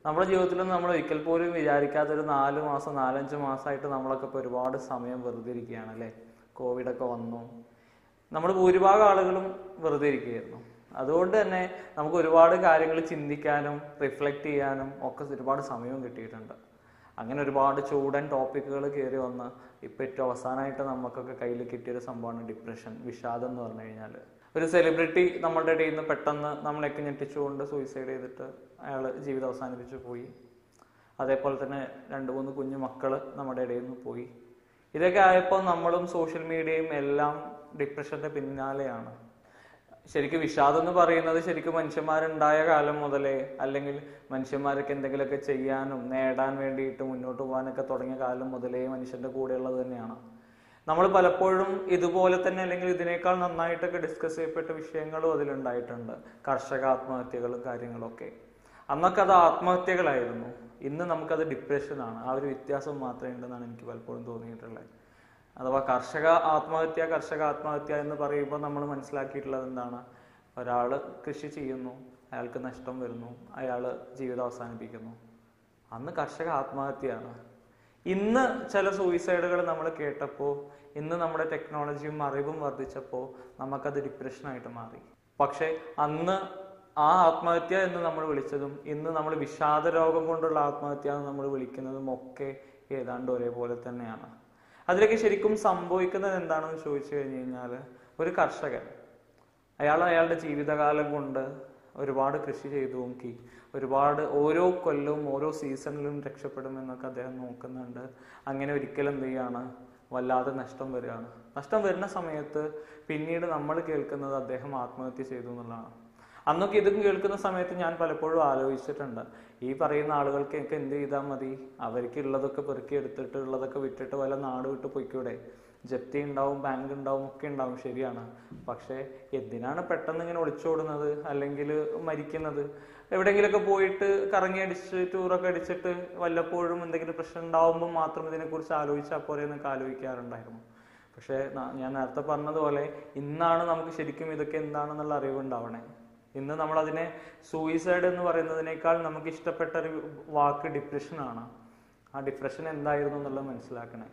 നമ്മുടെ ജീവിതത്തിൽ നമ്മൾ ഒരിക്കൽ പോലും വിചാരിക്കാത്തൊരു നാല് മാസം നാലഞ്ച് മാസമായിട്ട് നമ്മളൊക്കെ ഇപ്പോൾ ഒരുപാട് സമയം വെറുതെ ഇരിക്കുകയാണ് അല്ലേ കോവിഡൊക്കെ വന്നു നമ്മൾ ഭൂരിഭാഗം ആളുകളും വെറുതെ ഇരിക്കുകയായിരുന്നു അതുകൊണ്ട് തന്നെ നമുക്ക് ഒരുപാട് കാര്യങ്ങൾ ചിന്തിക്കാനും റിഫ്ലക്റ്റ് ചെയ്യാനും ഒക്കെ ഒരുപാട് സമയവും കിട്ടിയിട്ടുണ്ട് അങ്ങനെ ഒരുപാട് ചൂടൻ ടോപ്പിക്കുകൾ കയറി വന്ന് ഇപ്പം ഏറ്റവും അവസാനമായിട്ട് നമുക്കൊക്കെ കയ്യിൽ കിട്ടിയൊരു സംഭവമാണ് ഡിപ്രഷൻ വിഷാദം എന്ന് പറഞ്ഞു കഴിഞ്ഞാൽ ഒരു സെലിബ്രിറ്റി നമ്മളുടെ ഇടയിൽ നിന്ന് പെട്ടെന്ന് നമ്മളെയൊക്കെ ഞെട്ടിച്ചുകൊണ്ട് സൂയിസൈഡ് ചെയ്തിട്ട് അയാൾ ജീവിതം അവസാനിപ്പിച്ചു പോയി അതേപോലെ തന്നെ രണ്ട് മൂന്ന് കുഞ്ഞു മക്കള് നമ്മുടെ ഇടയിൽ നിന്ന് പോയി ഇതൊക്കെ ആയപ്പോൾ നമ്മളും സോഷ്യൽ മീഡിയയും എല്ലാം ഡിപ്രഷന്റെ പിന്നാലെയാണ് ശരിക്കും വിഷാദം എന്ന് പറയുന്നത് ശരിക്കും മനുഷ്യന്മാരുണ്ടായ കാലം മുതലേ അല്ലെങ്കിൽ മനുഷ്യന്മാരൊക്കെ എന്തെങ്കിലുമൊക്കെ ചെയ്യാനും നേടാൻ വേണ്ടിയിട്ട് മുന്നോട്ട് പോകാനൊക്കെ തുടങ്ങിയ കാലം മുതലേ മനുഷ്യന്റെ കൂടെയുള്ളത് തന്നെയാണ് നമ്മൾ പലപ്പോഴും ഇതുപോലെ തന്നെ അല്ലെങ്കിൽ ഇതിനേക്കാൾ നന്നായിട്ടൊക്കെ ഡിസ്കസ് ചെയ്യപ്പെട്ട വിഷയങ്ങളും അതിലുണ്ടായിട്ടുണ്ട് കർഷക ആത്മഹത്യകളും കാര്യങ്ങളൊക്കെ അന്നൊക്കെ അത് ആത്മഹത്യകളായിരുന്നു ഇന്ന് നമുക്കത് ഡിപ്രഷനാണ് ആ ഒരു വ്യത്യാസം മാത്രമേ ഉണ്ടെന്നാണ് എനിക്ക് പലപ്പോഴും തോന്നിയിട്ടുള്ളത് അഥവാ കർഷക ആത്മഹത്യ കർഷക ആത്മഹത്യ എന്ന് പറയുമ്പോൾ നമ്മൾ മനസ്സിലാക്കിയിട്ടുള്ളത് എന്താണ് ഒരാൾ കൃഷി ചെയ്യുന്നു അയാൾക്ക് നഷ്ടം വരുന്നു അയാൾ ജീവിതം അവസാനിപ്പിക്കുന്നു അന്ന് കർഷക ആത്മഹത്യയാണ് ഇന്ന് ചില സൂയിസൈഡുകൾ നമ്മൾ കേട്ടപ്പോൾ ഇന്ന് നമ്മുടെ ടെക്നോളജിയും അറിവും വർദ്ധിച്ചപ്പോൾ നമുക്കത് ഡിപ്രഷനായിട്ട് മാറി പക്ഷെ അന്ന് ആ ആത്മഹത്യ എന്ന് നമ്മൾ വിളിച്ചതും ഇന്ന് നമ്മൾ വിഷാദ രോഗം കൊണ്ടുള്ള ആത്മഹത്യ എന്ന് നമ്മൾ വിളിക്കുന്നതും ഒക്കെ ഏതാണ്ട് ഒരേപോലെ തന്നെയാണ് അതിലൊക്കെ ശരിക്കും സംഭവിക്കുന്നത് എന്താണെന്ന് ചോദിച്ചു കഴിഞ്ഞു കഴിഞ്ഞാൽ ഒരു കർഷകൻ അയാൾ അയാളുടെ ജീവിതകാലം കൊണ്ട് ഒരുപാട് കൃഷി ചെയ്തു നോക്കി ഒരുപാട് ഓരോ കൊല്ലവും ഓരോ സീസണിലും രക്ഷപ്പെടുമെന്നൊക്കെ അദ്ദേഹം നോക്കുന്നുണ്ട് അങ്ങനെ ഒരിക്കലും എന്ത് ചെയ്യാണ് വല്ലാതെ നഷ്ടം വരികയാണ് നഷ്ടം വരുന്ന സമയത്ത് പിന്നീട് നമ്മൾ കേൾക്കുന്നത് അദ്ദേഹം ആത്മഹത്യ ചെയ്തു എന്നുള്ളതാണ് അന്നൊക്കെ ഇതും കേൾക്കുന്ന സമയത്ത് ഞാൻ പലപ്പോഴും ആലോചിച്ചിട്ടുണ്ട് ഈ പറയുന്ന ആളുകൾക്കൊക്കെ എന്ത് ചെയ്താൽ മതി അവർക്ക് ഉള്ളതൊക്കെ പെറുക്കി എടുത്തിട്ട് ഉള്ളതൊക്കെ വിട്ടിട്ട് വല്ല നാട് വിട്ട് പൊയ്ക്കൂടെ ജപ്തി ഉണ്ടാവും ബാങ്ക് ഉണ്ടാവും ഒക്കെ ഉണ്ടാവും ശരിയാണ് പക്ഷേ എന്തിനാണ് പെട്ടെന്ന് ഇങ്ങനെ ഒളിച്ചോടുന്നത് അല്ലെങ്കിൽ മരിക്കുന്നത് എവിടെയെങ്കിലുമൊക്കെ പോയിട്ട് കറങ്ങി അടിച്ച് ടൂറൊക്കെ അടിച്ചിട്ട് വല്ലപ്പോഴും എന്തെങ്കിലും പ്രശ്നം ഉണ്ടാവുമ്പോൾ മാത്രം ഇതിനെക്കുറിച്ച് ആലോചിച്ചാൽ പോരെ എന്നൊക്കെ ആലോചിക്കാറുണ്ടായിരുന്നു പക്ഷേ ന- ഞാൻ നേരത്തെ പറഞ്ഞതുപോലെ ഇന്നാണ് നമുക്ക് ശരിക്കും ഇതൊക്കെ എന്താണെന്നുള്ള അറിവുണ്ടാവണേ ഇന്ന് നമ്മൾ അതിനെ സൂയിസൈഡ് എന്ന് പറയുന്നതിനേക്കാൾ നമുക്ക് ഇഷ്ടപ്പെട്ട ഒരു വാക്ക് ഡിപ്രഷൻ ആണ് ആ ഡിപ്രഷൻ എന്തായിരുന്നു എന്നുള്ളത് മനസ്സിലാക്കണേ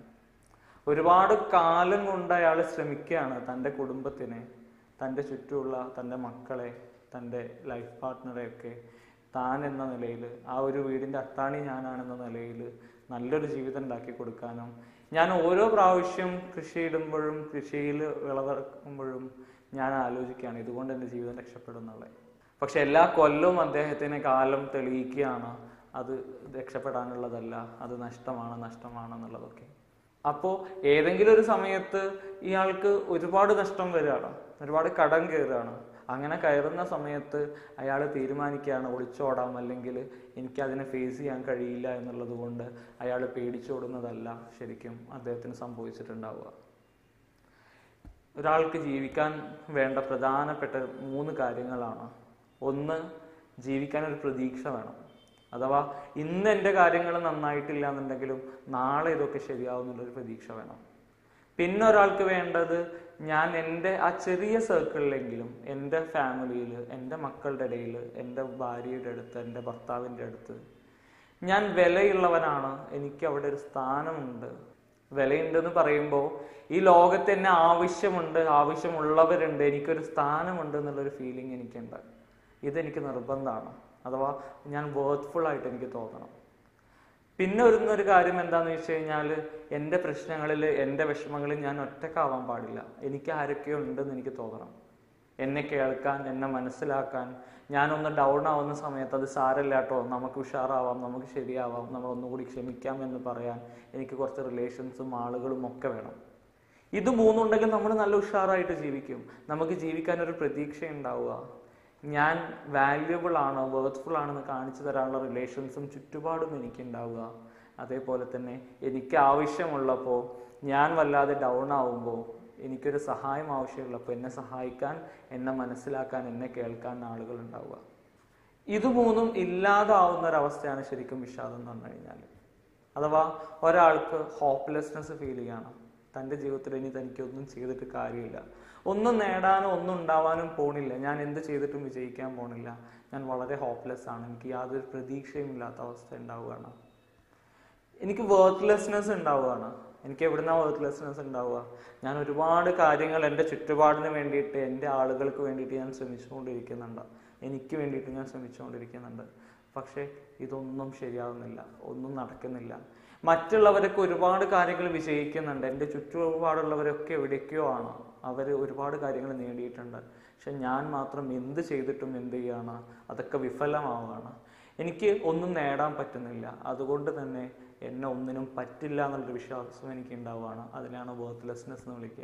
ഒരുപാട് കാലം കൊണ്ട് അയാൾ ശ്രമിക്കുകയാണ് തൻ്റെ കുടുംബത്തിനെ തൻ്റെ ചുറ്റുമുള്ള തൻ്റെ മക്കളെ തൻ്റെ ലൈഫ് പാർട്ട്ണറെയൊക്കെ താൻ എന്ന നിലയിൽ ആ ഒരു വീടിൻ്റെ അത്താണി ഞാനാണെന്ന നിലയിൽ നല്ലൊരു ജീവിതം ഉണ്ടാക്കി കൊടുക്കാനും ഞാൻ ഓരോ പ്രാവശ്യം കൃഷിയിടുമ്പോഴും കൃഷിയിൽ വിളവിറക്കുമ്പോഴും ഞാൻ ആലോചിക്കുകയാണ് ഇതുകൊണ്ട് എൻ്റെ ജീവിതം രക്ഷപ്പെടുന്നുള്ളത് പക്ഷെ എല്ലാ കൊല്ലവും അദ്ദേഹത്തിന് കാലം തെളിയിക്കുകയാണ് അത് രക്ഷപ്പെടാനുള്ളതല്ല അത് നഷ്ടമാണ് നഷ്ടമാണ് എന്നുള്ളതൊക്കെ അപ്പോൾ ഏതെങ്കിലും ഒരു സമയത്ത് ഇയാൾക്ക് ഒരുപാട് നഷ്ടം വരികയാണ് ഒരുപാട് കടം കയറുകയാണ് അങ്ങനെ കയറുന്ന സമയത്ത് അയാൾ തീരുമാനിക്കുകയാണ് ഒളിച്ചോടാം അല്ലെങ്കിൽ എനിക്ക് അതിനെ ഫേസ് ചെയ്യാൻ കഴിയില്ല എന്നുള്ളത് കൊണ്ട് അയാൾ പേടിച്ചോടുന്നതല്ല ശരിക്കും അദ്ദേഹത്തിന് സംഭവിച്ചിട്ടുണ്ടാവുക ഒരാൾക്ക് ജീവിക്കാൻ വേണ്ട പ്രധാനപ്പെട്ട മൂന്ന് കാര്യങ്ങളാണ് ഒന്ന് ജീവിക്കാൻ ഒരു പ്രതീക്ഷ വേണം അഥവാ ഇന്ന് എൻ്റെ കാര്യങ്ങൾ നന്നായിട്ടില്ല എന്നുണ്ടെങ്കിലും നാളെ ഇതൊക്കെ ശരിയാവും എന്നുള്ളൊരു പ്രതീക്ഷ വേണം പിന്നെ ഒരാൾക്ക് വേണ്ടത് ഞാൻ എൻ്റെ ആ ചെറിയ സർക്കിളിലെങ്കിലും എൻ്റെ ഫാമിലിയിൽ എൻ്റെ മക്കളുടെ ഇടയിൽ എൻ്റെ ഭാര്യയുടെ അടുത്ത് എൻ്റെ ഭർത്താവിൻ്റെ അടുത്ത് ഞാൻ വിലയുള്ളവനാണ് എനിക്ക് അവിടെ ഒരു സ്ഥാനമുണ്ട് വിലയുണ്ടെന്ന് പറയുമ്പോൾ ഈ ലോകത്ത് എന്നെ ആവശ്യമുണ്ട് ആവശ്യമുള്ളവരുണ്ട് എനിക്കൊരു സ്ഥാനമുണ്ട് എന്നുള്ളൊരു ഫീലിംഗ് എനിക്കുണ്ട് ഇതെനിക്ക് നിർബന്ധമാണ് അഥവാ ഞാൻ വേർത്ത്ഫുൾ ആയിട്ട് എനിക്ക് തോന്നണം പിന്നെ വരുന്നൊരു കാര്യം എന്താന്ന് വെച്ച് കഴിഞ്ഞാൽ എൻ്റെ പ്രശ്നങ്ങളിൽ എൻ്റെ വിഷമങ്ങളിൽ ഞാൻ ഒറ്റക്കാവാൻ പാടില്ല എനിക്ക് ആരൊക്കെയോ ഉണ്ടെന്ന് എനിക്ക് തോന്നണം എന്നെ കേൾക്കാൻ എന്നെ മനസ്സിലാക്കാൻ ഞാനൊന്ന് ഡൗൺ ആവുന്ന സമയത്ത് അത് സാരല്ല കേട്ടോ നമുക്ക് ഉഷാറാവാം നമുക്ക് ശരിയാവാം നമ്മൾ ഒന്നുകൂടി ക്ഷമിക്കാം എന്ന് പറയാൻ എനിക്ക് കുറച്ച് റിലേഷൻസും ആളുകളും ഒക്കെ വേണം ഇത് മൂന്നുണ്ടെങ്കിൽ നമ്മൾ നല്ല ഉഷാറായിട്ട് ജീവിക്കും നമുക്ക് ജീവിക്കാൻ ഒരു പ്രതീക്ഷ ഉണ്ടാവുക ഞാൻ വാല്യുബിൾ ആണ് വേർത്ത്ഫുൾ ആണെന്ന് കാണിച്ചു തരാനുള്ള റിലേഷൻസും ചുറ്റുപാടും എനിക്ക് ഉണ്ടാവുക അതേപോലെ തന്നെ എനിക്ക് ആവശ്യമുള്ളപ്പോൾ ഞാൻ വല്ലാതെ ഡൗൺ ആവുമ്പോൾ എനിക്കൊരു സഹായം ആവശ്യമുള്ളപ്പോൾ എന്നെ സഹായിക്കാൻ എന്നെ മനസ്സിലാക്കാൻ എന്നെ കേൾക്കാൻ ആളുകൾ ഉണ്ടാവുക ഇത് മൂന്നും ഇല്ലാതാവുന്ന ഒരവസ്ഥയാണ് ശരിക്കും വിഷാദം എന്ന് പറഞ്ഞു കഴിഞ്ഞാൽ അഥവാ ഒരാൾക്ക് ഹോപ്പ്ലെസ്നെസ് ഫീൽ ചെയ്യണം തൻ്റെ ജീവിതത്തിൽ ഇനി തനിക്കൊന്നും ചെയ്തിട്ട് കാര്യമില്ല ഒന്നും നേടാനോ ഒന്നും ഉണ്ടാവാനും പോണില്ല ഞാൻ എന്ത് ചെയ്തിട്ടും വിജയിക്കാൻ പോണില്ല ഞാൻ വളരെ ഹോപ്പ്ലെസ് ആണ് എനിക്ക് യാതൊരു പ്രതീക്ഷയും ഇല്ലാത്ത അവസ്ഥ ഉണ്ടാവുകയാണ് എനിക്ക് വർത്ത്ലെസ്നെസ് ഉണ്ടാവുകയാണ് എനിക്ക് എവിടുന്ന വർത്ത്ലെസ്നെസ് ഉണ്ടാവുക ഞാൻ ഒരുപാട് കാര്യങ്ങൾ എൻ്റെ ചുറ്റുപാടിന് വേണ്ടിയിട്ട് എൻ്റെ ആളുകൾക്ക് വേണ്ടിയിട്ട് ഞാൻ ശ്രമിച്ചുകൊണ്ടിരിക്കുന്നുണ്ട് എനിക്ക് വേണ്ടിയിട്ട് ഞാൻ ശ്രമിച്ചുകൊണ്ടിരിക്കുന്നുണ്ട് പക്ഷേ ഇതൊന്നും ശരിയാവുന്നില്ല ഒന്നും നടക്കുന്നില്ല മറ്റുള്ളവരൊക്കെ ഒരുപാട് കാര്യങ്ങൾ വിജയിക്കുന്നുണ്ട് എൻ്റെ ചുറ്റുപാടുള്ളവരൊക്കെ എവിടേക്കോ ആണ് അവർ ഒരുപാട് കാര്യങ്ങൾ നേടിയിട്ടുണ്ട് പക്ഷെ ഞാൻ മാത്രം എന്ത് ചെയ്തിട്ടും എന്ത് ചെയ്യാണ് അതൊക്കെ വിഫലമാവുകയാണ് എനിക്ക് ഒന്നും നേടാൻ പറ്റുന്നില്ല അതുകൊണ്ട് തന്നെ എന്നെ ഒന്നിനും പറ്റില്ല എന്നുള്ളൊരു വിശ്വാസം എനിക്ക് ഉണ്ടാവുകയാണ് അതിനാണ് വർത്ത്ലെസ്നെസ് എന്ന് വിളിക്കുക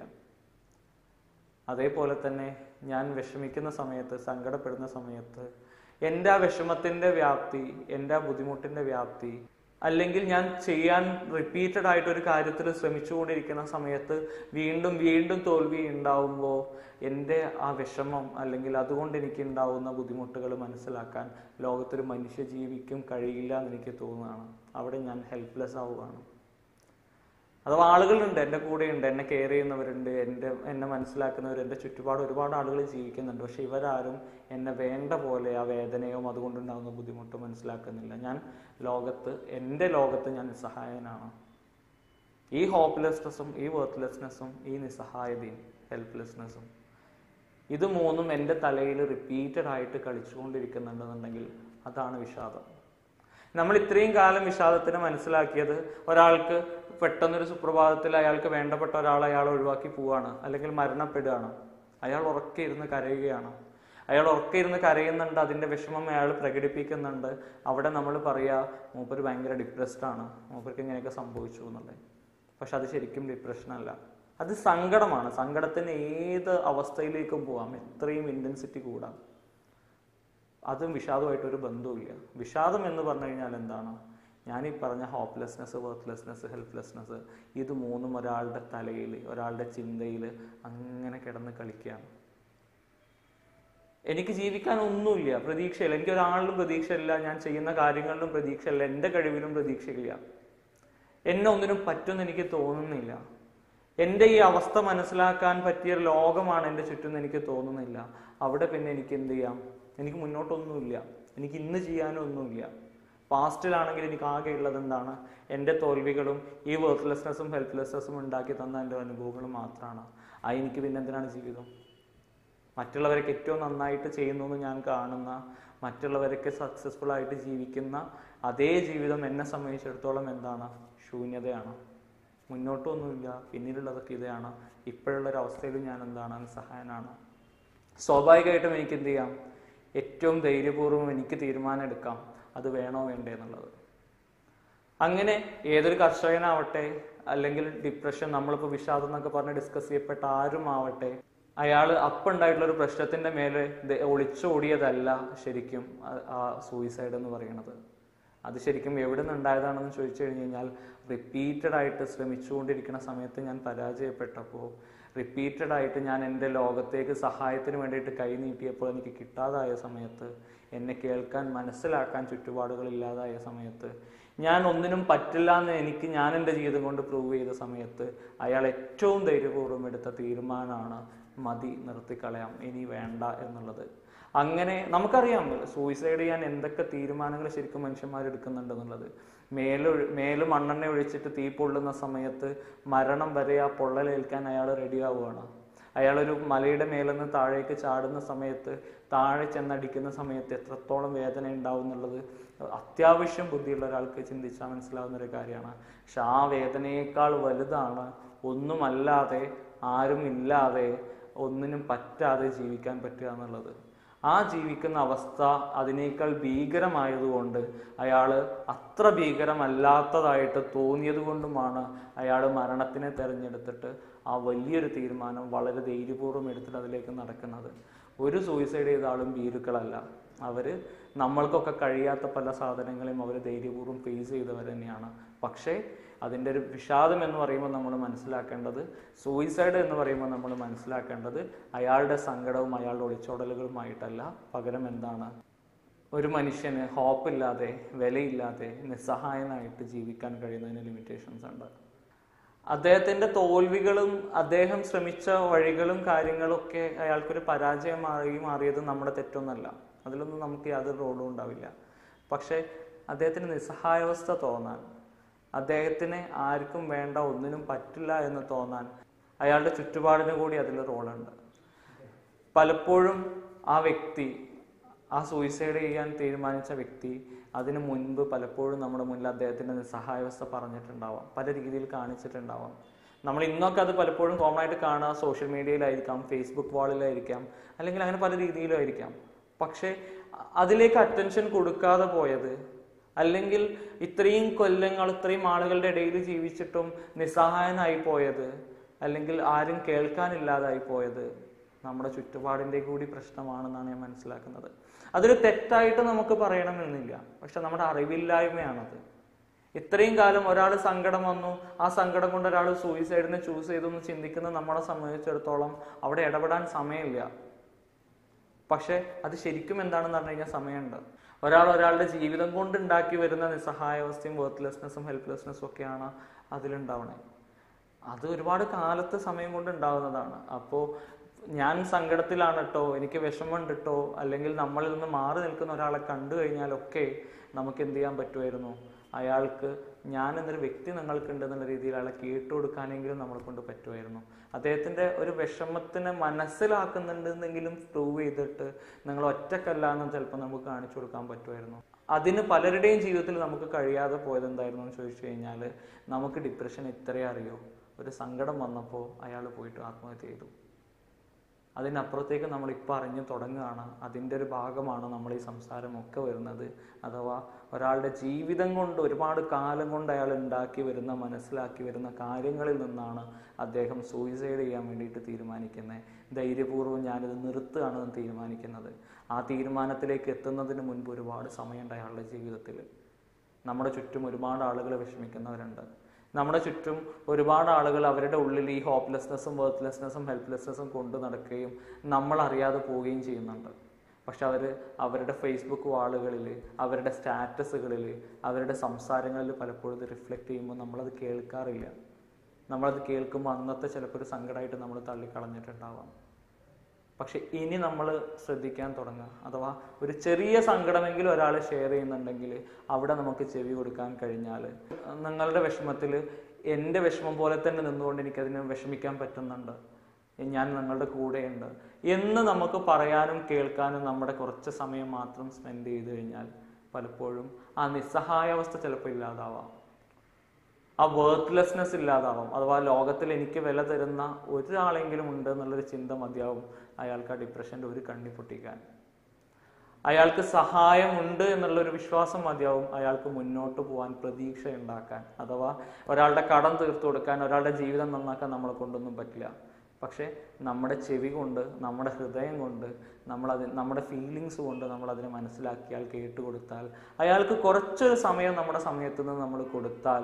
അതേപോലെ തന്നെ ഞാൻ വിഷമിക്കുന്ന സമയത്ത് സങ്കടപ്പെടുന്ന സമയത്ത് എൻ്റെ ആ വിഷമത്തിൻ്റെ വ്യാപ്തി എൻ്റെ ആ ബുദ്ധിമുട്ടിൻ്റെ വ്യാപ്തി അല്ലെങ്കിൽ ഞാൻ ചെയ്യാൻ റിപ്പീറ്റഡ് ആയിട്ട് ഒരു കാര്യത്തിൽ ശ്രമിച്ചുകൊണ്ടിരിക്കുന്ന സമയത്ത് വീണ്ടും വീണ്ടും തോൽവി ഉണ്ടാവുമ്പോൾ എൻ്റെ ആ വിഷമം അല്ലെങ്കിൽ അതുകൊണ്ട് എനിക്ക് ഉണ്ടാവുന്ന ബുദ്ധിമുട്ടുകൾ മനസ്സിലാക്കാൻ ലോകത്തൊരു മനുഷ്യ ജീവിക്കും കഴിയില്ല എന്ന് എനിക്ക് തോന്നുകയാണ് അവിടെ ഞാൻ ഹെൽപ്ലെസ് ആവുകയാണ് അഥവാ ആളുകളുണ്ട് എൻ്റെ കൂടെയുണ്ട് എന്നെ കെയർ ചെയ്യുന്നവരുണ്ട് എൻ്റെ എന്നെ മനസ്സിലാക്കുന്നവർ എൻ്റെ ചുറ്റുപാട് ഒരുപാട് ആളുകൾ ജീവിക്കുന്നുണ്ട് പക്ഷെ ഇവരാരും എന്നെ വേണ്ട പോലെ ആ വേദനയോ അതുകൊണ്ടുണ്ടാകുന്ന ബുദ്ധിമുട്ടോ മനസ്സിലാക്കുന്നില്ല ഞാൻ ലോകത്ത് എൻ്റെ ലോകത്ത് ഞാൻ നിസ്സഹായനാണ് ഈ ഹോപ്പ്ലെസ്നെസ്സും ഈ വർത്ത്ലെസ്നെസ്സും ഈ നിസ്സഹായതയും ഹെൽപ്ലെസ്നെസ്സും ഇത് മൂന്നും എൻ്റെ തലയിൽ റിപ്പീറ്റഡ് ആയിട്ട് കളിച്ചുകൊണ്ടിരിക്കുന്നുണ്ടെന്നുണ്ടെങ്കിൽ അതാണ് വിഷാദം നമ്മൾ ഇത്രയും കാലം വിഷാദത്തിന് മനസ്സിലാക്കിയത് ഒരാൾക്ക് പെട്ടെന്നൊരു സുപ്രഭാതത്തിൽ അയാൾക്ക് വേണ്ടപ്പെട്ട ഒരാൾ അയാൾ ഒഴിവാക്കി പോവാണ് അല്ലെങ്കിൽ മരണപ്പെടുകയാണ് അയാൾ ഉറക്കെ ഇരുന്ന് കരയുകയാണ് അയാൾ ഉറക്കെ ഇരുന്ന് കരയുന്നുണ്ട് അതിന്റെ വിഷമം അയാൾ പ്രകടിപ്പിക്കുന്നുണ്ട് അവിടെ നമ്മൾ പറയാ മൂപ്പര് ഭയങ്കര ഡിപ്രസ്ഡ് ആണ് മൂപ്പർക്ക് ഇങ്ങനെയൊക്കെ സംഭവിച്ചു എന്നുള്ളത് പക്ഷെ അത് ശരിക്കും ഡിപ്രഷൻ അല്ല അത് സങ്കടമാണ് സങ്കടത്തിന് ഏത് അവസ്ഥയിലേക്കും പോവാം എത്രയും ഇന്റൻസിറ്റി കൂടാം അതും വിഷാദമായിട്ട് ഒരു ബന്ധവുമില്ല വിഷാദം എന്ന് പറഞ്ഞു കഴിഞ്ഞാൽ എന്താണ് ഞാൻ ഈ പറഞ്ഞ ഹോപ്പ്ലെസ്നെസ് വർത്ത്ലെസ്നെസ് ഹെൽപ്ലെസ്നെസ് ഇത് മൂന്നും ഒരാളുടെ തലയിൽ ഒരാളുടെ ചിന്തയിൽ അങ്ങനെ കിടന്ന് കളിക്കുകയാണ് എനിക്ക് ജീവിക്കാൻ ഒന്നുമില്ല പ്രതീക്ഷയില്ല എനിക്ക് ഒരാളിലും പ്രതീക്ഷയില്ല ഞാൻ ചെയ്യുന്ന കാര്യങ്ങളിലും പ്രതീക്ഷയില്ല എൻ്റെ കഴിവിലും പ്രതീക്ഷയില്ല എന്നെ ഒന്നിനും പറ്റുമെന്ന് എനിക്ക് തോന്നുന്നില്ല എൻ്റെ ഈ അവസ്ഥ മനസ്സിലാക്കാൻ പറ്റിയ ലോകമാണ് എൻ്റെ ചുറ്റും എന്ന് എനിക്ക് തോന്നുന്നില്ല അവിടെ പിന്നെ എനിക്ക് എന്ത് ചെയ്യാം എനിക്ക് മുന്നോട്ടൊന്നുമില്ല എനിക്ക് ഇന്ന് ചെയ്യാനും ഒന്നുമില്ല പാസ്റ്റിലാണെങ്കിൽ എനിക്ക് ആകെ ഉള്ളത് എന്താണ് എൻ്റെ തോൽവികളും ഈ വർക്ക്ലെസ്നെസ്സും ഹെൽപ്ലെസ്നെസ്സും ഉണ്ടാക്കി തന്ന എൻ്റെ അനുഭവങ്ങളും മാത്രമാണ് ആ എനിക്ക് പിന്നെ എന്തിനാണ് ജീവിതം മറ്റുള്ളവരൊക്കെ ഏറ്റവും നന്നായിട്ട് ചെയ്യുന്നു എന്ന് ഞാൻ കാണുന്ന മറ്റുള്ളവരൊക്കെ സക്സസ്ഫുൾ ആയിട്ട് ജീവിക്കുന്ന അതേ ജീവിതം എന്നെ സംബന്ധിച്ചിടത്തോളം എന്താണ് ശൂന്യതയാണ് മുന്നോട്ടൊന്നുമില്ല പിന്നീടുള്ളതൊക്കെ ഇതാണ് ഇപ്പോഴുള്ള ഒരു അവസ്ഥയിലും ഞാൻ എന്താണ് നിസ്സഹായനാണ് സ്വാഭാവികമായിട്ടും എനിക്ക് എന്ത് ചെയ്യാം ഏറ്റവും ധൈര്യപൂർവ്വം എനിക്ക് തീരുമാനം എടുക്കാം അത് വേണോ വേണ്ടേ എന്നുള്ളത് അങ്ങനെ ഏതൊരു കർഷകനാവട്ടെ അല്ലെങ്കിൽ ഡിപ്രഷൻ നമ്മളിപ്പോൾ വിഷാദം എന്നൊക്കെ പറഞ്ഞ് ഡിസ്കസ് ചെയ്യപ്പെട്ട ആരും ആവട്ടെ അയാൾ അപ്പുണ്ടായിട്ടുള്ള ഒരു പ്രശ്നത്തിന്റെ മേലെ ദ- ഒളിച്ചോടിയതല്ല ശരിക്കും ആ- ആ സൂയിസൈഡ് എന്ന് പറയുന്നത് അത് ശരിക്കും എവിടെ നിന്നുണ്ടായതാണെന്ന് ചോദിച്ചു കഴിഞ്ഞ് കഴിഞ്ഞാൽ റിപ്പീറ്റഡ് ആയിട്ട് ശ്രമിച്ചുകൊണ്ടിരിക്കുന്ന സമയത്ത് ഞാൻ പരാജയപ്പെട്ടപ്പോൾ റിപ്പീറ്റഡ് ആയിട്ട് ഞാൻ എൻ്റെ ലോകത്തേക്ക് സഹായത്തിന് വേണ്ടിയിട്ട് കൈ നീട്ടിയപ്പോൾ എനിക്ക് കിട്ടാതായ സമയത്ത് എന്നെ കേൾക്കാൻ മനസ്സിലാക്കാൻ ചുറ്റുപാടുകൾ ഇല്ലാതായ സമയത്ത് ഞാൻ ഒന്നിനും പറ്റില്ല എന്ന് എനിക്ക് ഞാൻ എൻ്റെ ജീവിതം കൊണ്ട് പ്രൂവ് ചെയ്ത സമയത്ത് അയാൾ ഏറ്റവും ധൈര്യപൂർവ്വം എടുത്ത തീരുമാനമാണ് മതി നിർത്തിക്കളയാം ഇനി വേണ്ട എന്നുള്ളത് അങ്ങനെ നമുക്കറിയാം സൂയിസൈഡ് ചെയ്യാൻ എന്തൊക്കെ തീരുമാനങ്ങൾ ശരിക്കും മനുഷ്യന്മാർ എടുക്കുന്നുണ്ട് എന്നുള്ളത് മേല് മേല് മണ്ണെണ്ണ ഒഴിച്ചിട്ട് തീ പൊള്ളുന്ന സമയത്ത് മരണം വരെ ആ പൊള്ളലേൽക്കാൻ അയാൾ റെഡി ആവുകയാണ് അയാളൊരു മലയുടെ മേലെന്ന് താഴേക്ക് ചാടുന്ന സമയത്ത് താഴെ ചെന്നടിക്കുന്ന സമയത്ത് എത്രത്തോളം വേദന ഉണ്ടാവും എന്നുള്ളത് അത്യാവശ്യം ബുദ്ധിയുള്ള ഒരാൾക്ക് ചിന്തിച്ചാൽ മനസ്സിലാവുന്ന ഒരു കാര്യമാണ് പക്ഷെ ആ വേദനയേക്കാൾ വലുതാണ് ഒന്നുമല്ലാതെ ആരും ഇല്ലാതെ ഒന്നിനും പറ്റാതെ ജീവിക്കാൻ പറ്റുക എന്നുള്ളത് ആ ജീവിക്കുന്ന അവസ്ഥ അതിനേക്കാൾ ഭീകരമായതുകൊണ്ട് അയാൾ അത്ര ഭീകരമല്ലാത്തതായിട്ട് തോന്നിയത് കൊണ്ടുമാണ് അയാൾ മരണത്തിനെ തെരഞ്ഞെടുത്തിട്ട് ആ വലിയൊരു തീരുമാനം വളരെ ധൈര്യപൂർവ്വം എടുത്തിട്ട് അതിലേക്ക് നടക്കുന്നത് ഒരു സൂയിസൈഡ് ചെയ്ത ആളും ഭീരുക്കളല്ല അവര് നമ്മൾക്കൊക്കെ കഴിയാത്ത പല സാധനങ്ങളെയും അവർ ധൈര്യപൂർവ്വം ഫേസ് ചെയ്തവർ തന്നെയാണ് പക്ഷേ അതിൻ്റെ ഒരു വിഷാദം എന്ന് പറയുമ്പോൾ നമ്മൾ മനസ്സിലാക്കേണ്ടത് സൂയിസൈഡ് എന്ന് പറയുമ്പോൾ നമ്മൾ മനസ്സിലാക്കേണ്ടത് അയാളുടെ സങ്കടവും അയാളുടെ ഒളിച്ചോടലുകളുമായിട്ടല്ല പകരം എന്താണ് ഒരു മനുഷ്യന് ഹോപ്പില്ലാതെ വിലയില്ലാതെ നിസ്സഹായനായിട്ട് ജീവിക്കാൻ കഴിയുന്നതിന് ലിമിറ്റേഷൻസ് ഉണ്ട് അദ്ദേഹത്തിന്റെ തോൽവികളും അദ്ദേഹം ശ്രമിച്ച വഴികളും കാര്യങ്ങളൊക്കെ അയാൾക്കൊരു പരാജയമായി മാറിയത് നമ്മുടെ തെറ്റൊന്നല്ല അതിലൊന്നും നമുക്ക് യാതൊരു റോളും ഉണ്ടാവില്ല പക്ഷേ അദ്ദേഹത്തിന് നിസ്സഹായാവസ്ഥ തോന്നാൻ അദ്ദേഹത്തിന് ആർക്കും വേണ്ട ഒന്നിനും പറ്റില്ല എന്ന് തോന്നാൻ അയാളുടെ ചുറ്റുപാടിന് കൂടി അതിൽ റോളുണ്ട് പലപ്പോഴും ആ വ്യക്തി ആ സൂയിസൈഡ് ചെയ്യാൻ തീരുമാനിച്ച വ്യക്തി അതിനു മുൻപ് പലപ്പോഴും നമ്മുടെ മുന്നിൽ അദ്ദേഹത്തിന്റെ നിസ്സഹായാവസ്ഥ പറഞ്ഞിട്ടുണ്ടാവാം പല രീതിയിൽ കാണിച്ചിട്ടുണ്ടാവാം നമ്മൾ ഇന്നൊക്കെ അത് പലപ്പോഴും കോമൺ ആയിട്ട് കാണുക സോഷ്യൽ മീഡിയയിലായിരിക്കാം ഫേസ്ബുക്ക് വാളിലായിരിക്കാം അല്ലെങ്കിൽ അങ്ങനെ പല രീതിയിലായിരിക്കാം പക്ഷേ അ- അതിലേക്ക് അറ്റൻഷൻ കൊടുക്കാതെ പോയത് അല്ലെങ്കിൽ ഇത്രയും കൊല്ലങ്ങൾ ഇത്രയും ആളുകളുടെ ഇടയിൽ ജീവിച്ചിട്ടും നിസ്സഹായനായി പോയത് അല്ലെങ്കിൽ ആരും കേൾക്കാനില്ലാതായി പോയത് നമ്മുടെ ചുറ്റുപാടിൻ്റെ കൂടി പ്രശ്നമാണെന്നാണ് ഞാൻ മനസ്സിലാക്കുന്നത് അതൊരു തെറ്റായിട്ട് നമുക്ക് പറയണമെന്നില്ല പക്ഷെ നമ്മുടെ അറിവില്ലായ്മയാണത് ഇത്രയും കാലം ഒരാൾ സങ്കടം വന്നു ആ സങ്കടം കൊണ്ട് ഒരാൾ സൂയിസൈഡിനെ ചൂസ് ചെയ്തു എന്ന് ചിന്തിക്കുന്ന നമ്മളെ സംബന്ധിച്ചിടത്തോളം അവിടെ ഇടപെടാൻ സമയമില്ല പക്ഷെ അത് ശരിക്കും എന്താണെന്ന് പറഞ്ഞു കഴിഞ്ഞാൽ സമയമുണ്ട് ഒരാൾ ഒരാളുടെ ജീവിതം കൊണ്ട് ഉണ്ടാക്കി വരുന്ന നിസ്സഹായാവസ്ഥയും വർത്ത്ലെസ്നെസ്സും ഹെൽപ്ലെസ്നെസ്സും ഒക്കെയാണ് അതിലുണ്ടാവണേ അത് ഒരുപാട് കാലത്തെ സമയം കൊണ്ട് ഉണ്ടാവുന്നതാണ് അപ്പോൾ ഞാൻ സങ്കടത്തിലാണ് കേട്ടോ എനിക്ക് വിഷമമുണ്ട് കേട്ടോ അല്ലെങ്കിൽ നമ്മളിൽ നിന്ന് മാറി നിൽക്കുന്ന ഒരാളെ കണ്ടു കഴിഞ്ഞാലൊക്കെ നമുക്ക് എന്ത് ചെയ്യാൻ പറ്റുമായിരുന്നു അയാൾക്ക് ഞാൻ എന്നൊരു വ്യക്തി നിങ്ങൾക്കുണ്ട് എന്നുള്ള രീതിയിൽ അയാളെ കേട്ടുകൊടുക്കാനെങ്കിലും നമ്മളെ കൊണ്ട് പറ്റുമായിരുന്നു അദ്ദേഹത്തിന്റെ ഒരു വിഷമത്തിനെ മനസ്സിലാക്കുന്നുണ്ടെന്നെങ്കിലും പ്രൂവ് ചെയ്തിട്ട് നിങ്ങൾ ഒറ്റക്കല്ല എന്ന് ചിലപ്പോൾ നമുക്ക് കാണിച്ചു കൊടുക്കാൻ പറ്റുമായിരുന്നു അതിന് പലരുടെയും ജീവിതത്തിൽ നമുക്ക് കഴിയാതെ പോയത് എന്തായിരുന്നു എന്ന് ചോദിച്ചു കഴിഞ്ഞാൽ നമുക്ക് ഡിപ്രഷൻ ഇത്രേ അറിയോ ഒരു സങ്കടം വന്നപ്പോൾ അയാൾ പോയിട്ട് ആത്മഹത്യ ചെയ്തു അതിനപ്പുറത്തേക്ക് നമ്മൾ ഇപ്പം അറിഞ്ഞു തുടങ്ങുകയാണ് അതിൻ്റെ ഒരു ഭാഗമാണ് നമ്മൾ ഈ സംസാരമൊക്കെ വരുന്നത് അഥവാ ഒരാളുടെ ജീവിതം കൊണ്ട് ഒരുപാട് കാലം കൊണ്ട് അയാൾ ഉണ്ടാക്കി വരുന്ന മനസ്സിലാക്കി വരുന്ന കാര്യങ്ങളിൽ നിന്നാണ് അദ്ദേഹം സൂയിസൈഡ് ചെയ്യാൻ വേണ്ടിയിട്ട് തീരുമാനിക്കുന്നത് ധൈര്യപൂർവ്വം ഞാനിത് നിർത്തുകയാണെന്ന് തീരുമാനിക്കുന്നത് ആ തീരുമാനത്തിലേക്ക് എത്തുന്നതിന് മുൻപ് ഒരുപാട് സമയമുണ്ട് അയാളുടെ ജീവിതത്തിൽ നമ്മുടെ ചുറ്റും ഒരുപാട് ആളുകൾ വിഷമിക്കുന്നവരുണ്ട് നമ്മുടെ ചുറ്റും ഒരുപാട് ആളുകൾ അവരുടെ ഉള്ളിൽ ഈ ഹോപ്പ്ലെസ്നെസ്സും വർത്ത്ലെസ്നെസ്സും ഹെൽപ്ലെസ്നെസ്സും കൊണ്ടു നടക്കുകയും നമ്മൾ അറിയാതെ പോവുകയും ചെയ്യുന്നുണ്ട് പക്ഷെ അവർ അവരുടെ ഫേസ്ബുക്ക് വാളുകളിൽ അവരുടെ സ്റ്റാറ്റസുകളിൽ അവരുടെ സംസാരങ്ങളിൽ പലപ്പോഴും ഇത് റിഫ്ലക്റ്റ് ചെയ്യുമ്പോൾ നമ്മളത് കേൾക്കാറില്ല നമ്മളത് കേൾക്കുമ്പോൾ അന്നത്തെ ചിലപ്പോൾ ഒരു സങ്കടമായിട്ട് നമ്മൾ തള്ളിക്കളഞ്ഞിട്ടുണ്ടാവാം പക്ഷെ ഇനി നമ്മൾ ശ്രദ്ധിക്കാൻ തുടങ്ങുക അഥവാ ഒരു ചെറിയ സങ്കടമെങ്കിലും ഒരാൾ ഷെയർ ചെയ്യുന്നുണ്ടെങ്കിൽ അവിടെ നമുക്ക് ചെവി കൊടുക്കാൻ കഴിഞ്ഞാൽ നിങ്ങളുടെ വിഷമത്തിൽ എൻ്റെ വിഷമം പോലെ തന്നെ നിന്നുകൊണ്ട് എനിക്കതിനെ വിഷമിക്കാൻ പറ്റുന്നുണ്ട് ഞാൻ നിങ്ങളുടെ കൂടെയുണ്ട് എന്ന് നമുക്ക് പറയാനും കേൾക്കാനും നമ്മുടെ കുറച്ച് സമയം മാത്രം സ്പെൻഡ് ചെയ്ത് കഴിഞ്ഞാൽ പലപ്പോഴും ആ നിസ്സഹായാവസ്ഥ ചിലപ്പോൾ ഇല്ലാതാവാം ആ വർത്ത്ലെസ്നെസ് ഇല്ലാതാവും അഥവാ ലോകത്തിൽ എനിക്ക് വില തരുന്ന ഒരാളെങ്കിലും ഉണ്ട് എന്നുള്ളൊരു ചിന്ത മതിയാവും അയാൾക്ക് ആ ഡിപ്രഷൻ്റെ ഒരു കണ്ണി പൊട്ടിക്കാൻ അയാൾക്ക് സഹായമുണ്ട് എന്നുള്ളൊരു വിശ്വാസം മതിയാവും അയാൾക്ക് മുന്നോട്ട് പോകാൻ പ്രതീക്ഷ ഉണ്ടാക്കാൻ അഥവാ ഒരാളുടെ കടം തീർത്തു കൊടുക്കാൻ ഒരാളുടെ ജീവിതം നന്നാക്കാൻ നമ്മളെ കൊണ്ടൊന്നും പറ്റില്ല പക്ഷേ നമ്മുടെ ചെവി കൊണ്ട് നമ്മുടെ ഹൃദയം കൊണ്ട് നമ്മളത് നമ്മുടെ ഫീലിങ്സ് കൊണ്ട് നമ്മൾ അതിനെ മനസ്സിലാക്കിയാൽ കേട്ടുകൊടുത്താൽ അയാൾക്ക് കുറച്ചൊരു സമയം നമ്മുടെ സമയത്ത് നിന്ന് നമ്മൾ കൊടുത്താൽ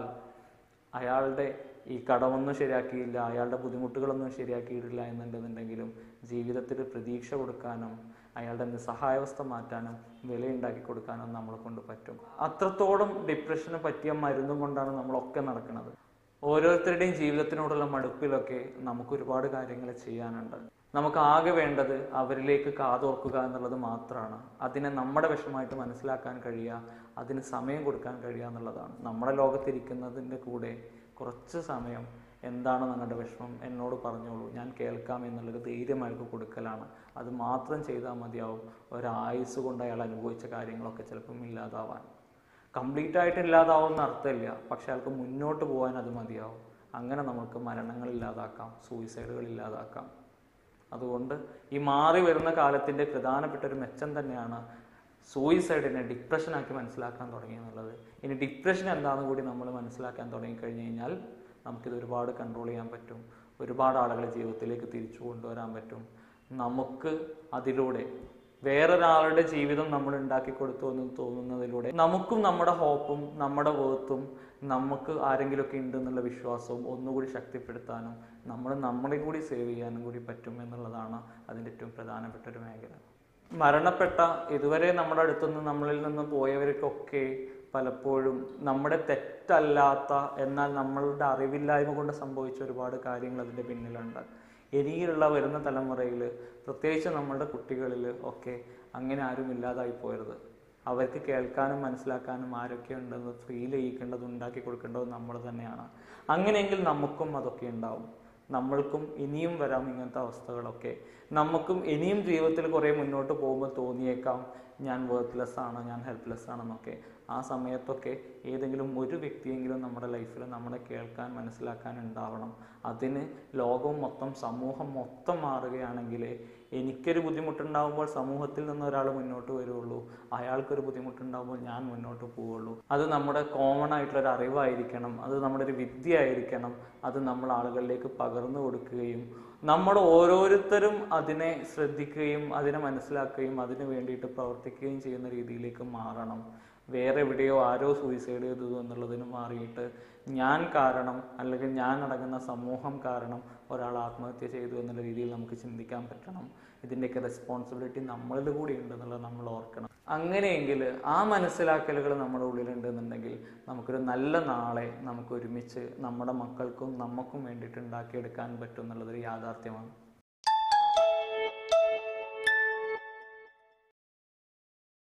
അയാളുടെ ഈ കടമൊന്നും ശരിയാക്കിയില്ല അയാളുടെ ബുദ്ധിമുട്ടുകളൊന്നും ശരിയാക്കിയിട്ടില്ല എന്നുണ്ടെന്നുണ്ടെങ്കിലും ജീവിതത്തിൽ പ്രതീക്ഷ കൊടുക്കാനും അയാളുടെ നിസ്സഹായാവസ്ഥ മാറ്റാനും വിലയുണ്ടാക്കി കൊടുക്കാനും നമ്മളെ കൊണ്ട് പറ്റും അത്രത്തോളം ഡിപ്രഷന് പറ്റിയ മരുന്നും കൊണ്ടാണ് നമ്മളൊക്കെ നടക്കുന്നത് ഓരോരുത്തരുടെയും ജീവിതത്തിനോടുള്ള മടുപ്പിലൊക്കെ നമുക്ക് ഒരുപാട് കാര്യങ്ങൾ ചെയ്യാനുണ്ട് നമുക്ക് ആകെ വേണ്ടത് അവരിലേക്ക് കാതോർക്കുക എന്നുള്ളത് മാത്രമാണ് അതിനെ നമ്മുടെ വിഷമമായിട്ട് മനസ്സിലാക്കാൻ കഴിയുക അതിന് സമയം കൊടുക്കാൻ കഴിയുക എന്നുള്ളതാണ് നമ്മുടെ ലോകത്തിരിക്കുന്നതിൻ്റെ കൂടെ കുറച്ച് സമയം എന്താണ് നിങ്ങളുടെ വിഷമം എന്നോട് പറഞ്ഞോളൂ ഞാൻ കേൾക്കാം എന്നുള്ളൊരു ധൈര്യം അയാൾക്ക് കൊടുക്കലാണ് അത് മാത്രം ചെയ്താൽ മതിയാവും ഒരായുസ് കൊണ്ട് അയാൾ അനുഭവിച്ച കാര്യങ്ങളൊക്കെ ചിലപ്പം ഇല്ലാതാവാൻ കംപ്ലീറ്റ് ആയിട്ട് ഇല്ലാതാവുമെന്ന് അർത്ഥമില്ല പക്ഷെ അയാൾക്ക് മുന്നോട്ട് പോകാൻ അത് മതിയാവും അങ്ങനെ നമുക്ക് മരണങ്ങൾ ഇല്ലാതാക്കാം സൂയിസൈഡുകൾ ഇല്ലാതാക്കാം അതുകൊണ്ട് ഈ മാറി വരുന്ന കാലത്തിൻ്റെ പ്രധാനപ്പെട്ട ഒരു മെച്ചം തന്നെയാണ് സൂയിസൈഡിനെ ഡിപ്രഷനാക്കി മനസ്സിലാക്കാൻ തുടങ്ങി എന്നുള്ളത് ഇനി ഡിപ്രഷൻ എന്താണെന്ന് കൂടി നമ്മൾ മനസ്സിലാക്കാൻ തുടങ്ങി കഴിഞ്ഞു കഴിഞ്ഞാൽ നമുക്കിത് ഒരുപാട് കൺട്രോൾ ചെയ്യാൻ പറ്റും ഒരുപാട് ആളുകളെ ജീവിതത്തിലേക്ക് തിരിച്ചു കൊണ്ടുവരാൻ പറ്റും നമുക്ക് അതിലൂടെ വേറൊരാളുടെ ജീവിതം നമ്മൾ ഉണ്ടാക്കി കൊടുത്തു എന്ന് തോന്നുന്നതിലൂടെ നമുക്കും നമ്മുടെ ഹോപ്പും നമ്മുടെ വേർത്തും നമുക്ക് ആരെങ്കിലുമൊക്കെ ഉണ്ട് എന്നുള്ള വിശ്വാസവും ഒന്നുകൂടി ശക്തിപ്പെടുത്താനും നമ്മൾ നമ്മളെ കൂടി സേവ് ചെയ്യാനും കൂടി പറ്റും എന്നുള്ളതാണ് അതിൻ്റെ ഏറ്റവും പ്രധാനപ്പെട്ട ഒരു മേഖല മരണപ്പെട്ട ഇതുവരെ നമ്മുടെ അടുത്തുനിന്ന് നമ്മളിൽ നിന്ന് പോയവർക്കൊക്കെ പലപ്പോഴും നമ്മുടെ തെറ്റല്ലാത്ത എന്നാൽ നമ്മളുടെ അറിവില്ലായ്മ കൊണ്ട് സംഭവിച്ച ഒരുപാട് കാര്യങ്ങൾ അതിൻ്റെ പിന്നിലുണ്ട് ഇനിയുള്ള വരുന്ന തലമുറയിൽ പ്രത്യേകിച്ച് നമ്മളുടെ കുട്ടികളിൽ ഒക്കെ അങ്ങനെ ആരും ഇല്ലാതായി പോരുത് അവർക്ക് കേൾക്കാനും മനസ്സിലാക്കാനും ആരൊക്കെ ഉണ്ടെന്ന് ഫീൽ ചെയ്യിക്കേണ്ടത് ഉണ്ടാക്കി കൊടുക്കേണ്ടത് നമ്മൾ തന്നെയാണ് അങ്ങനെയെങ്കിൽ നമുക്കും അതൊക്കെ ഉണ്ടാവും നമ്മൾക്കും ഇനിയും വരാം ഇങ്ങനത്തെ അവസ്ഥകളൊക്കെ നമുക്കും ഇനിയും ജീവിതത്തിൽ കുറേ മുന്നോട്ട് പോകുമ്പോൾ തോന്നിയേക്കാം ഞാൻ വർത്ത്ലെസ് ആണ് ഞാൻ ഹെൽപ്ലെസ് ആണെന്നൊക്കെ ആ സമയത്തൊക്കെ ഏതെങ്കിലും ഒരു വ്യക്തിയെങ്കിലും നമ്മുടെ ലൈഫിൽ നമ്മളെ കേൾക്കാൻ മനസ്സിലാക്കാൻ ഉണ്ടാവണം അതിന് ലോകം മൊത്തം സമൂഹം മൊത്തം മാറുകയാണെങ്കിൽ എനിക്കൊരു ബുദ്ധിമുട്ടുണ്ടാകുമ്പോൾ സമൂഹത്തിൽ നിന്ന് ഒരാൾ മുന്നോട്ട് വരുള്ളൂ അയാൾക്കൊരു ബുദ്ധിമുട്ടുണ്ടാകുമ്പോൾ ഞാൻ മുന്നോട്ട് പോവുള്ളൂ അത് നമ്മുടെ കോമൺ ആയിട്ടുള്ള ഒരു അറിവായിരിക്കണം അത് നമ്മുടെ ഒരു വിദ്യ ആയിരിക്കണം അത് നമ്മൾ ആളുകളിലേക്ക് പകർന്നു കൊടുക്കുകയും നമ്മൾ ഓരോരുത്തരും അതിനെ ശ്രദ്ധിക്കുകയും അതിനെ മനസ്സിലാക്കുകയും അതിന് വേണ്ടിയിട്ട് പ്രവർത്തിക്കുകയും ചെയ്യുന്ന രീതിയിലേക്ക് മാറണം വേറെ എവിടെയോ ആരോ സൂയിസൈഡ് ചെയ്തു എന്നുള്ളതിന് മാറിയിട്ട് ഞാൻ കാരണം അല്ലെങ്കിൽ ഞാൻ അടങ്ങുന്ന സമൂഹം കാരണം ഒരാൾ ആത്മഹത്യ ചെയ്തു എന്നുള്ള രീതിയിൽ നമുക്ക് ചിന്തിക്കാൻ പറ്റണം ഇതിൻ്റെയൊക്കെ റെസ്പോൺസിബിലിറ്റി നമ്മളിൽ കൂടി ഉണ്ട് എന്നുള്ളത് നമ്മൾ ഓർക്കണം അങ്ങനെയെങ്കിൽ ആ മനസ്സിലാക്കലുകൾ നമ്മുടെ ഉള്ളിലുണ്ട് എന്നുണ്ടെങ്കിൽ നമുക്കൊരു നല്ല നാളെ നമുക്ക് ഒരുമിച്ച് നമ്മുടെ മക്കൾക്കും നമുക്കും വേണ്ടിയിട്ട് ഉണ്ടാക്കിയെടുക്കാൻ പറ്റും എന്നുള്ളതൊരു യാഥാർത്ഥ്യമാണ്